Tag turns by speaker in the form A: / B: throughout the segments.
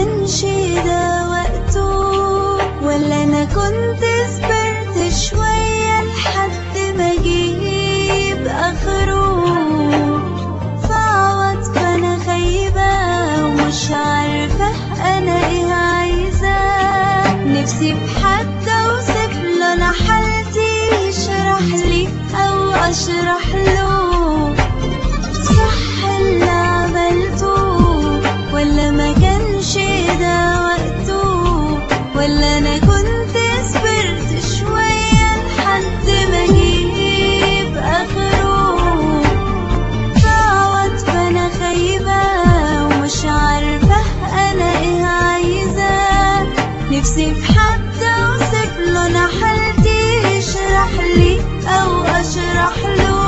A: كانش ده وقته ولا انا كنت صبرت شوية لحد ما اجيب اخره فعوض فانا خايبة ومش عارفة انا ايه عايزة نفسي في حد اوصف له انا حالتي يشرح لي او اشرح له صح اللي عملته ولا ما كانش ده وقته ولا انا كنت صبرت شوية لحد ما اجيب اخره فعوض فانا خايبة ومش عارفة انا ايه عايزة نفسي في حد اوصف له انا حالتي يشرح لي او اشرح له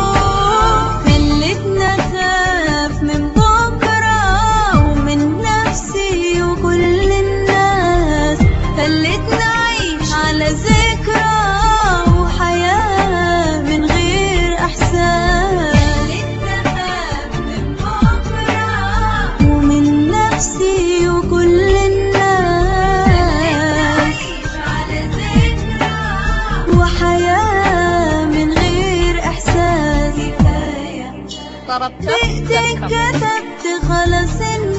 A: خلتنا اخاف من بكرة ومن نفسي وكل الناس خلتنا اعيش على ذكرى وحياة من غير احساس خلتنا اخاف من بكرة ومن نفسي وكل الناس على ذكرى وحياة من غير إحساس كفاية
B: ضربت
A: بإيدك كتبت خلاص إن